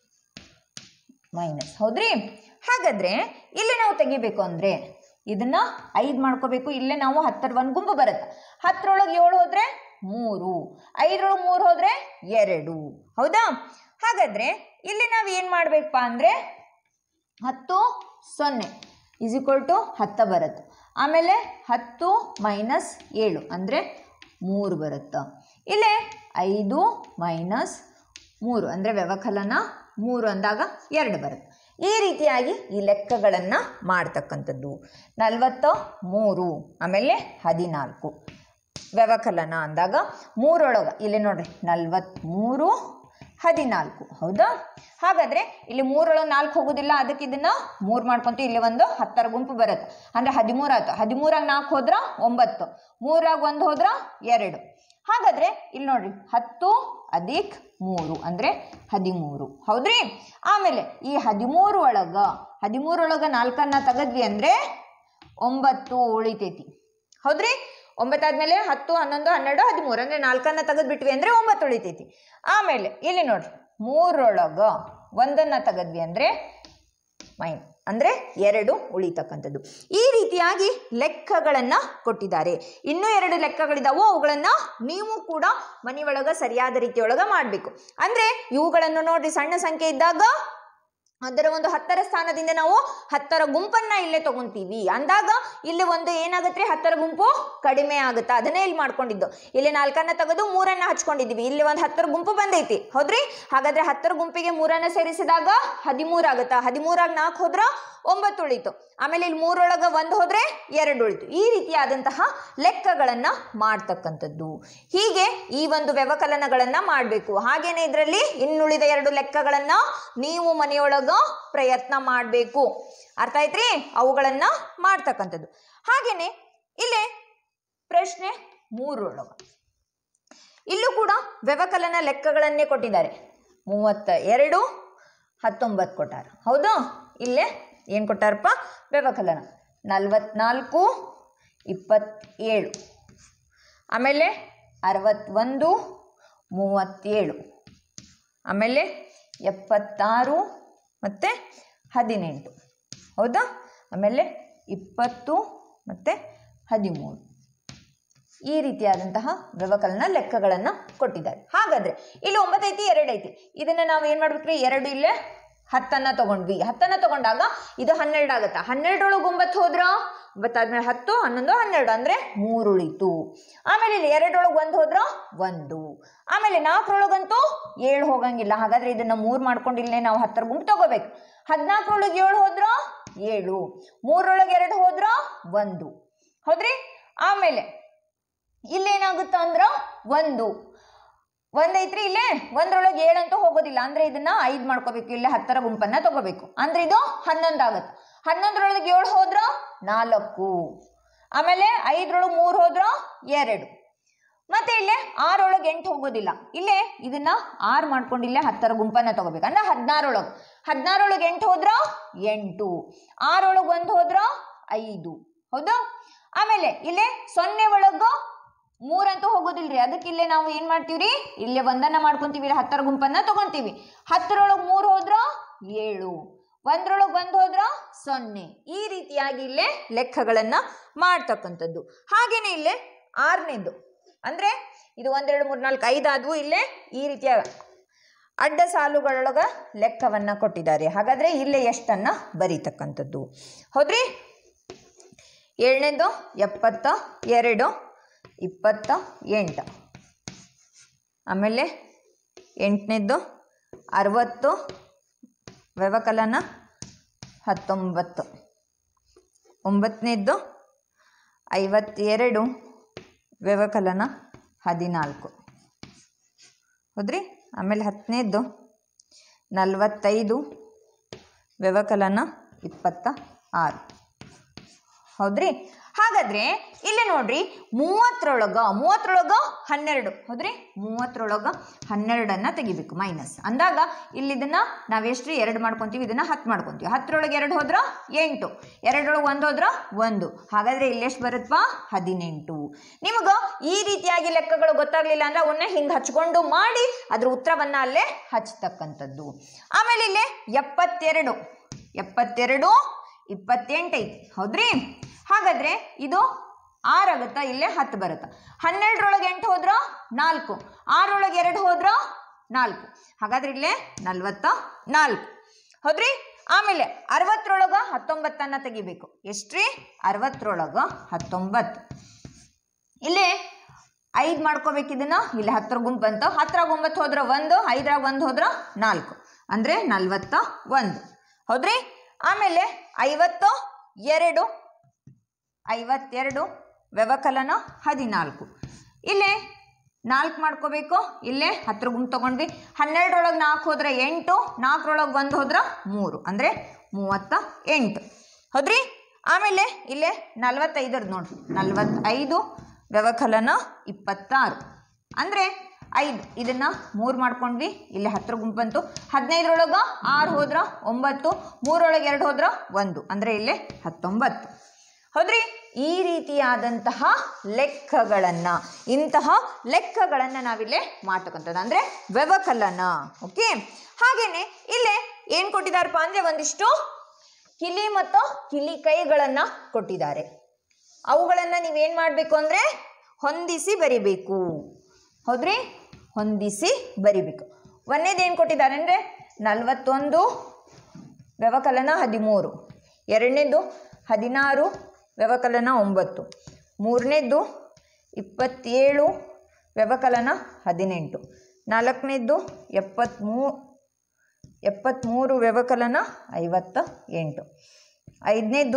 ಮೈನಸ್ ಹೌದ್ರಿ ಹಾಗಾದರೆ ಇಲ್ಲಿ ನಾವು ತೆಗಿಬೇಕು ಅಂದರೆ ಇದನ್ನು ಐದು ಮಾಡ್ಕೋಬೇಕು ಇಲ್ಲೇ ನಾವು ಹತ್ತರ ಒಂದು ಗುಂಪು ಬರುತ್ತೆ ಹತ್ತರೊಳಗೆ ಏಳು ಹೋದರೆ ಮೂರು ಐದರೊಳಗೆ ಮೂರು ಹೋದರೆ ಎರಡು ಹೌದಾ ಹಾಗಾದರೆ ಇಲ್ಲಿ ನಾವು ಏನು ಮಾಡಬೇಕಪ್ಪ ಅಂದರೆ ಹತ್ತು ಸೊನ್ನೆ ಇಸ್ ಈಕ್ವಲ್ ಟು ಹತ್ತ ಬರುತ್ತೆ ಆಮೇಲೆ ಹತ್ತು ಮೈನಸ್ ಏಳು ಅಂದರೆ ಮೂರು ಬರುತ್ತೆ ಇಲ್ಲೇ ಐದು ಮೈನಸ್ ಮೂರು ಅಂದರೆ ವ್ಯವಕಲನ ಮೂರು ಅಂದಾಗ ಎರಡು ಬರುತ್ತೆ ಈ ರೀತಿಯಾಗಿ ಈ ಲೆಕ್ಕಗಳನ್ನು ಮಾಡ್ತಕ್ಕಂಥದ್ದು ನಲವತ್ತ ಮೂರು ಆಮೇಲೆ ಹದಿನಾಲ್ಕು ವ್ಯವಕಲನ ಅಂದಾಗ ಮೂರೊಳಗೆ ಇಲ್ಲಿ ನೋಡ್ರಿ ನಲ್ವತ್ತ್ಮೂರು ಹದಿನಾಲ್ಕು ಹೌದಾ ಹಾಗಾದರೆ ಇಲ್ಲಿ ಮೂರೊಳಗೆ ನಾಲ್ಕು ಹೋಗೋದಿಲ್ಲ ಅದಕ್ಕೆ ಇದನ್ನು ಮೂರು ಮಾಡ್ಕೊಂತೀವಿ ಇಲ್ಲಿ ಒಂದು ಹತ್ತರ ಗುಂಪು ಬರುತ್ತೆ ಅಂದರೆ ಹದಿಮೂರು ಆಯ್ತು ಹದಿಮೂರಾಗ ನಾಲ್ಕು ಹೋದ್ರ ಒಂಬತ್ತು ಮೂರಾಗ ಒಂದು ಹೋದ್ರ ಎರಡು ಹಾಗಾದರೆ ಇಲ್ಲಿ ನೋಡ್ರಿ ಹತ್ತು ಅಧಿಕ್ ಮೂರು ಅಂದರೆ ಹದಿಮೂರು ಹೌದ್ರಿ ಆಮೇಲೆ ಈ ಹದಿಮೂರು ಒಳಗ ಹದಿಮೂರೊಳಗೆ ನಾಲ್ಕನ್ನ ತೆಗೆದ್ವಿ ಅಂದರೆ ಒಂಬತ್ತು ಉಳಿತೈತಿ ಹೌದ್ರಿ ಒಂಬತ್ತಾದ್ಮೇಲೆ ಹತ್ತು ಹನ್ನೊಂದು ಹನ್ನೆರಡು ಹದಿಮೂರು ಅಂದರೆ ನಾಲ್ಕನ್ನ ತೆಗೆದ್ಬಿಟ್ವಿ ಅಂದರೆ ಒಂಬತ್ತು ಉಳಿತೈತಿ ಆಮೇಲೆ ಇಲ್ಲಿ ನೋಡ್ರಿ ಮೂರೊಳಗ ಒಂದನ್ನು ತೆಗೆದ್ವಿ ಅಂದರೆ ಮೈನ್ ಅಂದರೆ ಎರಡು ಉಳಿತಕ್ಕಂಥದ್ದು ಈ ರೀತಿಯಾಗಿ ಲೆಕ್ಕಗಳನ್ನು ಕೊಟ್ಟಿದ್ದಾರೆ ಇನ್ನೂ ಎರಡು ಲೆಕ್ಕಗಳಿದಾವು ಅವುಗಳನ್ನು ನೀವು ಕೂಡ ಮನೆಯೊಳಗೆ ಸರಿಯಾದ ರೀತಿಯೊಳಗೆ ಮಾಡಬೇಕು ಅಂದರೆ ಇವುಗಳನ್ನು ನೋಡ್ರಿ ಸಣ್ಣ ಸಂಖ್ಯೆ ಇದ್ದಾಗ ಅದರ ಒಂದು ಹತ್ತರ ಸ್ಥಾನದಿಂದ ನಾವು ಹತ್ತರ ಗುಂಪನ್ನ ಇಲ್ಲೇ ತಗೊಂತೀವಿ ಅಂದಾಗ ಇಲ್ಲಿ ಒಂದು ಏನಾಗುತ್ತೆ ಹತ್ತರ ಗುಂಪು ಕಡಿಮೆ ಆಗುತ್ತೆ ಅದನ್ನೇ ಇಲ್ಲಿ ಮಾಡ್ಕೊಂಡಿದ್ದು ಇಲ್ಲಿ ನಾಲ್ಕನ್ನ ತೆಗೆದು ಮೂರನ್ನ ಹಚ್ಕೊಂಡಿದ್ದೀವಿ ಇಲ್ಲಿ ಒಂದು ಹತ್ತರ ಗುಂಪು ಬಂದೈತಿ ಹೌದ್ರಿ ಹಾಗಾದ್ರೆ ಹತ್ತರ ಗುಂಪಿಗೆ ಮೂರನ್ನ ಸೇರಿಸಿದಾಗ ಹದಿಮೂರು ಆಗುತ್ತಾ ಹದಿಮೂರಾಗ ನಾಲ್ಕು ಹೋದ್ರ ಒಂಬತ್ತು ಉಳಿತು ಆಮೇಲೆ ಇಲ್ಲಿ ಮೂರೊಳಗೆ ಒಂದು ಹೋದ್ರೆ ಎರಡು ಉಳಿತು ಈ ರೀತಿಯಾದಂತಹ ಲೆಕ್ಕಗಳನ್ನು ಮಾಡ್ತಕ್ಕಂಥದ್ದು ಹೀಗೆ ಈ ಒಂದು ವ್ಯವಕಲನಗಳನ್ನು ಮಾಡಬೇಕು ಹಾಗೇನೆ ಇದರಲ್ಲಿ ಇನ್ನುಳಿದ ಎರಡು ಲೆಕ್ಕಗಳನ್ನು ನೀವು ಮನೆಯೊಳಗ ಪ್ರಯತ್ನ ಮಾಡಬೇಕು ಅರ್ಥ ಆಯ್ತ್ರಿ ಅವುಗಳನ್ನು ಮಾಡ್ತಕ್ಕಂಥದ್ದು ಹಾಗೇನೆ ಇಲ್ಲೇ ಪ್ರಶ್ನೆ ಮೂರೊಳಗ ಇಲ್ಲೂ ಕೂಡ ವ್ಯವಕಲನ ಲೆಕ್ಕಗಳನ್ನೇ ಕೊಟ್ಟಿದ್ದಾರೆ ಮೂವತ್ತ ಎರಡು ಹತ್ತೊಂಬತ್ತು ಕೊಟ್ಟಾರ ಹೌದಾ ಇಲ್ಲೇ ಏನು ಕೊಟ್ಟಾರಪ್ಪ ವ್ಯವಕಲನ ನಲವತ್ನಾಲ್ಕು ಇಪ್ಪತ್ತೇಳು ಆಮೇಲೆ ಅರವತ್ತೊಂದು ಮೂವತ್ತೇಳು ಆಮೇಲೆ ಎಪ್ಪತ್ತಾರು ಮತ್ತು ಹದಿನೆಂಟು ಹೌದಾ ಆಮೇಲೆ ಇಪ್ಪತ್ತು ಮತ್ತು ಹದಿಮೂರು ಈ ರೀತಿಯಾದಂತಹ ವ್ಯವಕಲನ ಲೆಕ್ಕಗಳನ್ನು ಕೊಟ್ಟಿದ್ದಾರೆ ಹಾಗಾದರೆ ಇಲ್ಲಿ ಒಂಬತ್ತೈತಿ ಎರಡು ಐತಿ ಇದನ್ನು ನಾವು ಏನು ಮಾಡ್ಬೇಕ್ರಿ ಎರಡು ಇಲ್ಲೇ ಹತ್ತನ್ನು ತಗೊಂಡ್ವಿ ಹತ್ತನ್ನು ತಗೊಂಡಾಗ ಇದು ಹನ್ನೆರಡು ಆಗುತ್ತೆ ಹನ್ನೆರಡರೊಳಗೆ ಒಂಬತ್ತು ಹೋದ್ರ ಒಂಬತ್ತಾದ್ಮೇಲೆ ಹತ್ತು ಹನ್ನೊಂದು ಹನ್ನೆರಡು ಅಂದರೆ ಮೂರು ಉಳಿತು ಆಮೇಲೆ ಇಲ್ಲಿ ಎರಡರೊಳಗೆ ಒಂದು ಹೋದ್ರ ಒಂದು ಆಮೇಲೆ ನಾಲ್ಕರೊಳಗಂತೂ ಏಳು ಹೋಗಂಗಿಲ್ಲ ಹಾಗಾದ್ರೆ ಇದನ್ನು ಮೂರು ಮಾಡ್ಕೊಂಡು ಇಲ್ಲೇ ನಾವು ಹತ್ತರ ಗುಂಪು ತಗೋಬೇಕು ಹದಿನಾಲ್ಕರೊಳಗೆ ಏಳು ಹೋದ್ರ ಏಳು ಮೂರರೊಳಗೆ ಎರಡು ಹೋದ್ರ ಒಂದು ಹೌದ್ರಿ ಆಮೇಲೆ ಇಲ್ಲೇನಾಗುತ್ತೆ ಅಂದ್ರೆ ಒಂದು ಒಂದೈತ್ರಿ ಇಲ್ಲೇ ಒಂದ್ರೊಳಗೆ ಏಳಂತೂ ಹೋಗೋದಿಲ್ಲ ಅಂದ್ರೆ ಇದನ್ನ ಐದು ಮಾಡ್ಕೋಬೇಕು ಇಲ್ಲೇ ಹತ್ತರ ಗುಂಪನ್ನ ತಗೋಬೇಕು ಅಂದ್ರೆ ಇದು ಹನ್ನೊಂದು ಆಗುತ್ತೆ ಹನ್ನೊಂದರೊಳಗೆ ಏಳು ಹೋದ್ರ ನಾಲ್ಕು ಆಮೇಲೆ ಐದರೊಳಗೆ ಮೂರು ಹೋದ್ರ ಎರಡು ಮತ್ತೆ ಇಲ್ಲೇ ಆರೊಳಗೆ ಎಂಟು ಹೋಗೋದಿಲ್ಲ ಇಲ್ಲೇ ಇದನ್ನ ಆರು ಮಾಡ್ಕೊಂಡು ಇಲ್ಲೇ ಹತ್ತರ ಗುಂಪನ್ನ ತಗೋಬೇಕು ಅಂದ್ರೆ ಹದಿನಾರೊಳಗೆ ಹದಿನಾರೊಳಗೆ ಎಂಟು ಹೋದ್ರ ಎಂಟು ಆರೊಳಗೆ ಒಂದು ಹೋದ್ರ ಐದು ಹೌದಾ ಆಮೇಲೆ ಇಲ್ಲೇ ಸೊನ್ನೆ ಒಳಗ ಮೂರಂತೂ ಹೋಗೋದಿಲ್ರಿ ಅದಕ್ಕೆ ಇಲ್ಲೇ ನಾವು ಏನ್ ಮಾಡ್ತೀವ್ರಿ ಇಲ್ಲೇ ಒಂದನ್ನ ಮಾಡ್ಕೊಂತೀವಿ ಇಲ್ಲಿ ಹತ್ತರ ಗುಂಪನ್ನ ತಗೊಂತೀವಿ ಹತ್ತರೊಳಗೆ ಮೂರು ಹೋದ್ರ ಏಳು ಒಂದ್ರೊಳಗೆ ಒಂದು ಹೋದ್ರ ಸೊನ್ನೆ ಈ ರೀತಿಯಾಗಿ ಇಲ್ಲೇ ಲೆಕ್ಕಗಳನ್ನ ಮಾಡ್ತಕ್ಕಂಥದ್ದು ಹಾಗೇನೆ ಇಲ್ಲೇ ಆರನೇದು ಅಂದ್ರೆ ಇದು ಒಂದೆರಡು ಮೂರು ನಾಲ್ಕು ಐದು ಆದವು ಇಲ್ಲೇ ಈ ರೀತಿಯ ಅಡ್ಡ ಸಾಲುಗಳೊಳಗ ಲೆಕ್ಕವನ್ನ ಕೊಟ್ಟಿದ್ದಾರೆ ಹಾಗಾದ್ರೆ ಇಲ್ಲೇ ಎಷ್ಟನ್ನ ಬರೀತಕ್ಕಂಥದ್ದು ಹೌದ್ರಿ ಏಳನೇದು ಎಪ್ಪತ್ತ ಎರಡು ಇಪ್ಪತ್ತ ಎಂಟು ಆಮೇಲೆ ಎಂಟನೇದ್ದು ಅರವತ್ತು ವ್ಯವಕಲನ ಹತ್ತೊಂಬತ್ತು ಒಂಬತ್ತನೇದ್ದು ಐವತ್ತೆರಡು ವ್ಯವಕಲನ ಹದಿನಾಲ್ಕು ಹೌದ್ರಿ ಆಮೇಲೆ ಹತ್ತನೇದ್ದು ನಲವತ್ತೈದು ವ್ಯವಕಲನ ಇಪ್ಪತ್ತ ಆರು ಹೌದ್ರಿ ಹಾಗಾದ್ರೆ ಇಲ್ಲಿ ನೋಡ್ರಿ ಮೂವತ್ತರೊಳಗ ಮೂವತ್ತರೊಳಗ ಹನ್ನೆರಡು ಹೌದ್ರಿ ಮೂವತ್ತರೊಳಗ ಹನ್ನೆರಡನ್ನ ತೆಗಿಬೇಕು ಮೈನಸ್ ಅಂದಾಗ ಇಲ್ಲಿ ಇದನ್ನ ನಾವೆಷ್ಟ್ರಿ ಎರಡು ಮಾಡ್ಕೊಂತೀವಿ ಇದನ್ನ ಹತ್ತು ಮಾಡ್ಕೊಂತೀವಿ ಹತ್ತರೊಳಗೆ ಎರಡು ಹೋದ್ರ ಎಂಟು ಎರಡರೊಳಗೆ ಒಂದು ಹೋದ್ರ ಒಂದು ಹಾಗಾದ್ರೆ ಇಲ್ಲೆಷ್ಟು ಬರುತ್ತವಾ ಹದಿನೆಂಟು ನಿಮಗ ಈ ರೀತಿಯಾಗಿ ಲೆಕ್ಕಗಳು ಗೊತ್ತಾಗ್ಲಿಲ್ಲ ಅಂದ್ರೆ ಅವನ್ನ ಹಿಂಗೆ ಹಚ್ಕೊಂಡು ಮಾಡಿ ಅದ್ರ ಉತ್ತರವನ್ನ ಅಲ್ಲೇ ಹಚ್ತಕ್ಕಂಥದ್ದು ಆಮೇಲೆ ಇಲ್ಲಿ ಎಪ್ಪತ್ತೆರಡು ಎಪ್ಪತ್ತೆರಡು ಇಪ್ಪತ್ತೆಂಟು ಐತಿ ಹೌದ್ರಿ ಹಾಗಾದ್ರೆ ಇದು ಆರಾಗುತ್ತಾ ಇಲ್ಲೇ ಹತ್ತು ಬರುತ್ತಾ ಹನ್ನೆರಡರೊಳಗೆ ಎಂಟು ಹೋದ್ರ ನಾಲ್ಕು ಆರೊಳಗೆ ಎರಡು ಹೋದ್ರ ನಾಲ್ಕು ಹಾಗಾದ್ರೆ ಇಲ್ಲೇ ನಲ್ವತ್ತ ನಾಲ್ಕು ಹೌದ್ರಿ ಆಮೇಲೆ ಅರವತ್ತರೊಳಗ ಹತ್ತೊಂಬತ್ತನ್ನ ತೆಗಿಬೇಕು ಎಷ್ಟ್ರಿ ಅರವತ್ತರೊಳಗ ಹತ್ತೊಂಬತ್ತು ಇಲ್ಲಿ ಐದು ಮಾಡ್ಕೋಬೇಕು ಇದನ್ನ ಇಲ್ಲಿ ಹತ್ತರ ಗುಂಪು ಬಂತು ಹತ್ತರಾಗ ಒಂಬತ್ತು ಹೋದ್ರ ಒಂದು ಐದರಾಗ ಒಂದು ಹೋದ್ರ ನಾಲ್ಕು ಅಂದರೆ ನಲ್ವತ್ತ ಒಂದು ಹೌದ್ರಿ ಆಮೇಲೆ ಐವತ್ತು ಎರಡು ಐವತ್ತೆರಡು ವ್ಯವಕಲನ ಹದಿನಾಲ್ಕು ಇಲ್ಲಿ ನಾಲ್ಕು ಮಾಡ್ಕೋಬೇಕು ಇಲ್ಲೇ ಹತ್ರ ಗುಂಪು ತೊಗೊಂಡ್ವಿ ಹನ್ನೆರಡರೊಳಗೆ ನಾಲ್ಕು ಹೋದ್ರೆ ಎಂಟು ನಾಲ್ಕರೊಳಗೆ ಒಂದು ಹೋದ್ರೆ ಮೂರು ಅಂದರೆ ಮೂವತ್ತ ಎಂಟು ಹೌದ್ರಿ ಆಮೇಲೆ ಇಲ್ಲೇ ನಲ್ವತ್ತೈದರದ್ದು ನೋಡಿ ನಲ್ವತ್ತೈದು ವ್ಯವಕಲನ ಇಪ್ಪತ್ತಾರು ಅಂದರೆ ಐದು ಇದನ್ನು ಮೂರು ಮಾಡ್ಕೊಂಡ್ವಿ ಇಲ್ಲಿ ಹತ್ರ ಗುಂಪು ಬಂತು ಹದಿನೈದರೊಳಗೆ ಆರು ಹೋದ್ರೆ ಒಂಬತ್ತು ಮೂರೊಳಗೆ ಎರಡು ಹೋದ್ರೆ ಒಂದು ಅಂದರೆ ಇಲ್ಲೇ ಹತ್ತೊಂಬತ್ತು ಹೌದ್ರಿ ಈ ರೀತಿಯಾದಂತಹ ಲೆಕ್ಕಗಳನ್ನು ಇಂತಹ ಲೆಕ್ಕಗಳನ್ನು ನಾವಿಲ್ಲೇ ಮಾಡ್ತಕ್ಕಂಥದ್ದು ಅಂದರೆ ವ್ಯವಕಲನ ಓಕೆ ಹಾಗೇನೆ ಇಲ್ಲೇ ಏನು ಕೊಟ್ಟಿದ್ದಾರಪ್ಪ ಅಂದರೆ ಒಂದಿಷ್ಟು ಕಿಲಿ ಮತ್ತು ಕಿಲಿ ಕೈಗಳನ್ನು ಕೊಟ್ಟಿದ್ದಾರೆ ಅವುಗಳನ್ನು ನೀವೇನು ಮಾಡಬೇಕು ಅಂದರೆ ಹೊಂದಿಸಿ ಬರಿಬೇಕು ಹೌದ್ರಿ ಹೊಂದಿಸಿ ಬರಿಬೇಕು ಒಂದೇದು ಏನು ಕೊಟ್ಟಿದ್ದಾರೆ ಅಂದರೆ ನಲವತ್ತೊಂದು ವ್ಯವಕಲನ ಹದಿಮೂರು ಎರಡನೇದು ಹದಿನಾರು ವ್ಯವಕಲನ ಒಂಬತ್ತು ಮೂರನೇದ್ದು ಇಪ್ಪತ್ತೇಳು ವ್ಯವಕಲನ ಹದಿನೆಂಟು ನಾಲ್ಕನೇದ್ದು ಎಪ್ಪತ್ತ್ಮೂ ಎಪ್ಪತ್ತ್ಮೂರು ವ್ಯವಕಲನ ಐವತ್ತ ಎಂಟು ಐದನೇದ್ದು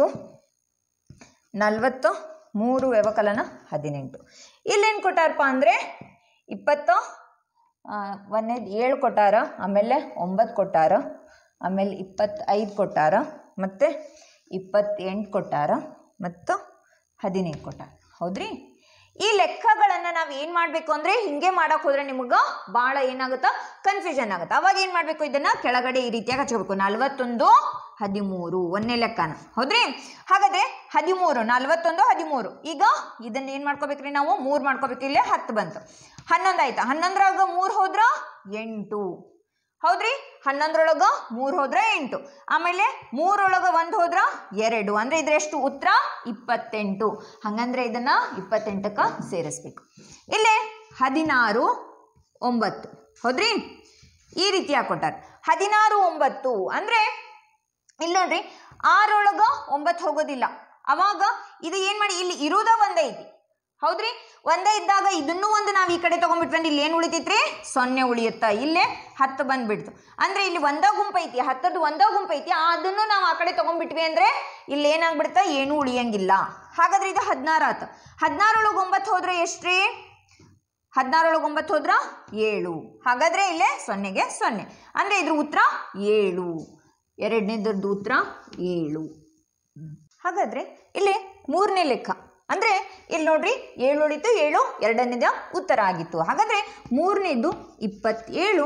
ನಲವತ್ತು ಮೂರು ವ್ಯವಕಲನ ಹದಿನೆಂಟು ಇಲ್ಲೇನು ಕೊಟ್ಟಾರಪ್ಪ ಅಂದರೆ ಇಪ್ಪತ್ತು ಒಂದನೇದು ಏಳು ಕೊಟ್ಟಾರ ಆಮೇಲೆ ಒಂಬತ್ತು ಕೊಟ್ಟಾರ ಆಮೇಲೆ ಇಪ್ಪತ್ತೈದು ಕೊಟ್ಟಾರ ಮತ್ತು ಇಪ್ಪತ್ತೆಂಟು ಕೊಟ್ಟಾರ ಮತ್ತು ಹದಿನೈದು ಕೊಟ್ಟಾರ ಹೌದ್ರಿ ಈ ಲೆಕ್ಕಗಳನ್ನು ನಾವು ಏನು ಮಾಡಬೇಕು ಅಂದರೆ ಹಿಂಗೆ ಮಾಡೋಕೆ ಹೋದ್ರೆ ನಿಮಗೆ ಭಾಳ ಏನಾಗುತ್ತಾ ಕನ್ಫ್ಯೂಷನ್ ಆಗುತ್ತೆ ಅವಾಗ ಏನು ಮಾಡಬೇಕು ಇದನ್ನು ಕೆಳಗಡೆ ಈ ರೀತಿಯಾಗಿ ಹಚ್ಕೋಬೇಕು ನಲ್ವತ್ತೊಂದು ಹದಿಮೂರು ಒಂದನೇ ಲೆಕ್ಕನ ಹೌದ್ರಿ ಹಾಗಾದ್ರೆ ಹದಿಮೂರು ನಲ್ವತ್ತೊಂದು ಹದಿಮೂರು ಈಗ ಇದನ್ನ ಏನು ಮಾಡ್ಕೋಬೇಕ್ರಿ ನಾವು ಮೂರು ಮಾಡ್ಕೋಬೇಕು ಇಲ್ಲೇ ಹತ್ತು ಬಂತು ಹನ್ನೊಂದು ಆಯ್ತಾ ಹನ್ನೊಂದರಾಗ ಮೂರು ಹೋದ್ರ ಎಂಟು ಹೌದ್ರಿ ಹನ್ನೊಂದರೊಳಗೆ ಮೂರು ಹೋದ್ರೆ ಎಂಟು ಆಮೇಲೆ ಮೂರೊಳಗೆ ಒಂದು ಹೋದ್ರ ಎರಡು ಅಂದರೆ ಇದ್ರೆಷ್ಟು ಉತ್ತರ ಇಪ್ಪತ್ತೆಂಟು ಹಂಗಂದ್ರೆ ಇದನ್ನು ಇಪ್ಪತ್ತೆಂಟಕ್ಕೆ ಸೇರಿಸ್ಬೇಕು ಇಲ್ಲೇ ಹದಿನಾರು ಒಂಬತ್ತು ಹೌದ್ರಿ ಈ ರೀತಿಯಾಗಿ ಕೊಟ್ಟಾರ ಹದಿನಾರು ಒಂಬತ್ತು ಅಂದರೆ ಇಲ್ಲಿ ನೋಡ್ರಿ ಆರೊಳಗ ಒಂಬತ್ತು ಹೋಗೋದಿಲ್ಲ ಅವಾಗ ಇದು ಏನು ಮಾಡಿ ಇಲ್ಲಿ ಇರೋದ ಒಂದೇ ಐತಿ ಹೌದ್ರಿ ಒಂದೇ ಇದ್ದಾಗ ಇದನ್ನೂ ಒಂದು ನಾವು ಈ ಕಡೆ ತೊಗೊಂಡ್ಬಿಟ್ವಿ ಅಂದ್ರೆ ಇಲ್ಲಿ ಏನು ಉಳಿತೈತ್ರಿ ಸೊನ್ನೆ ಉಳಿಯುತ್ತಾ ಇಲ್ಲೇ ಹತ್ತು ಬಂದ್ಬಿಡ್ತು ಅಂದರೆ ಇಲ್ಲಿ ಒಂದ ಗುಂಪು ಐತಿ ಹತ್ತದ್ದು ಒಂದ ಗುಂಪು ಐತಿ ಅದನ್ನು ನಾವು ಆ ಕಡೆ ತೊಗೊಂಡ್ಬಿಟ್ವಿ ಅಂದರೆ ಇಲ್ಲಿ ಏನಾಗ್ಬಿಡ್ತಾ ಏನೂ ಉಳಿಯಂಗಿಲ್ಲ ಹಾಗಾದ್ರೆ ಇದು ಹದಿನಾರು ಆತು ಹದಿನಾರೊಳಗೆ ಒಂಬತ್ತು ಹೋದ್ರೆ ಎಷ್ಟ್ರಿ ಹದಿನಾರೊಳಗೆ ಒಂಬತ್ತು ಹೋದ್ರ ಏಳು ಹಾಗಾದ್ರೆ ಇಲ್ಲೇ ಸೊನ್ನೆಗೆ ಸೊನ್ನೆ ಅಂದರೆ ಇದ್ರ ಉತ್ತರ ಏಳು ಎರಡನೇದ್ರದ್ದು ಉತ್ತರ ಏಳು ಹಾಗಾದರೆ ಇಲ್ಲಿ ಮೂರನೇ ಲೆಕ್ಕ ಅಂದರೆ ಇಲ್ಲಿ ನೋಡ್ರಿ ಏಳು ಉಳಿತು ಏಳು ಎರಡನೇದ ಉತ್ತರ ಆಗಿತ್ತು ಹಾಗಾದರೆ ಮೂರನೇದು ಇಪ್ಪತ್ತೇಳು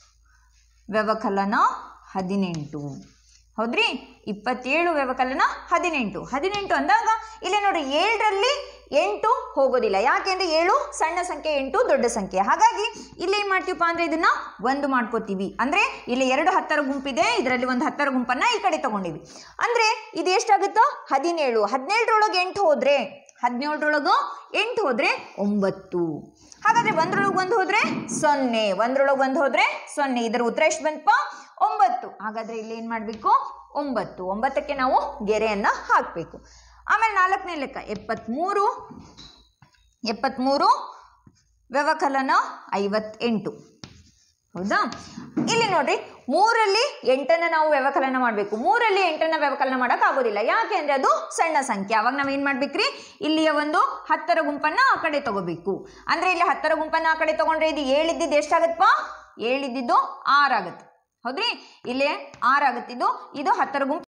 ವ್ಯವಕಲನ ಹದಿನೆಂಟು ಹೌದ್ರಿ ಇಪ್ಪತ್ತೇಳು ವ್ಯವಕಲನ ಹದಿನೆಂಟು ಹದಿನೆಂಟು ಅಂದಾಗ ಇಲ್ಲಿ ನೋಡ್ರಿ ಏಳರಲ್ಲಿ ಎಂಟು ಹೋಗೋದಿಲ್ಲ ಯಾಕೆಂದ್ರೆ ಏಳು ಸಣ್ಣ ಸಂಖ್ಯೆ ಎಂಟು ದೊಡ್ಡ ಸಂಖ್ಯೆ ಹಾಗಾಗಿ ಇಲ್ಲಿ ಏನು ಮಾಡ್ತೀವಪ್ಪ ಅಂದರೆ ಇದನ್ನ ಒಂದು ಮಾಡ್ಕೋತೀವಿ ಅಂದರೆ ಇಲ್ಲಿ ಎರಡು ಹತ್ತರ ಗುಂಪಿದೆ ಇದರಲ್ಲಿ ಒಂದು ಹತ್ತರ ಗುಂಪನ್ನು ಈ ಕಡೆ ತಗೊಂಡಿವಿ ಅಂದರೆ ಇದು ಎಷ್ಟಾಗುತ್ತೋ ಹದಿನೇಳು ಹದಿನೇಳರೊಳಗೆ ಎಂಟು ಹೋದರೆ ಹದಿನೇಳರೊಳಗೆ ಎಂಟು ಹೋದರೆ ಒಂಬತ್ತು ಹಾಗಾದರೆ ಒಂದರೊಳಗೆ ಒಂದು ಹೋದರೆ ಸೊನ್ನೆ ಒಂದರೊಳಗೆ ಒಂದು ಹೋದರೆ ಸೊನ್ನೆ ಇದರ ಉತ್ತರ ಎಷ್ಟು ಬಂತಪ್ಪ ಒಂಬತ್ತು ಹಾಗಾದರೆ ಇಲ್ಲಿ ಏನು ಮಾಡಬೇಕು ಒಂಬತ್ತು ಒಂಬತ್ತಕ್ಕೆ ನಾವು ಗೆರೆಯನ್ನು ಹಾಕಬೇಕು ಆಮೇಲೆ ನಾಲ್ಕನೇ ಲೆಕ್ಕ ಎಪ್ಪತ್ತ್ಮೂರು ಎಪ್ಪತ್ತ್ಮೂರು ವ್ಯವಕಲನ ಐವತ್ತೆಂಟು ಹೌದಾ ಇಲ್ಲಿ ನೋಡ್ರಿ ಮೂರಲ್ಲಿ ಎಂಟನ್ನು ನಾವು ವ್ಯವಕಲನ ಮಾಡಬೇಕು ಮೂರಲ್ಲಿ ಎಂಟನ್ನು ವ್ಯವಕಲನ ಮಾಡೋಕೆ ಆಗೋದಿಲ್ಲ ಯಾಕೆ ಅಂದರೆ ಅದು ಸಣ್ಣ ಸಂಖ್ಯೆ ಅವಾಗ ನಾವು ಏನು ಮಾಡ್ಬೇಕ್ರಿ ಇಲ್ಲಿಯ ಒಂದು ಹತ್ತರ ಗುಂಪನ್ನು ಆ ಕಡೆ ತಗೋಬೇಕು ಅಂದರೆ ಇಲ್ಲಿ ಹತ್ತರ ಗುಂಪನ್ನು ಆ ಕಡೆ ತಗೊಂಡ್ರೆ ಇದು ಏಳಿದ್ದಿದ್ದು ಎಷ್ಟಾಗತ್ತಪ್ಪ ಏಳಿದ್ದಿದ್ದು ಆರಾಗತ್ತೆ ಹೌದ್ರಿ ಇಲ್ಲಿ ಆರಾಗತ್ತಿದ್ದು ಇದು ಹತ್ತರ ಗುಂಪು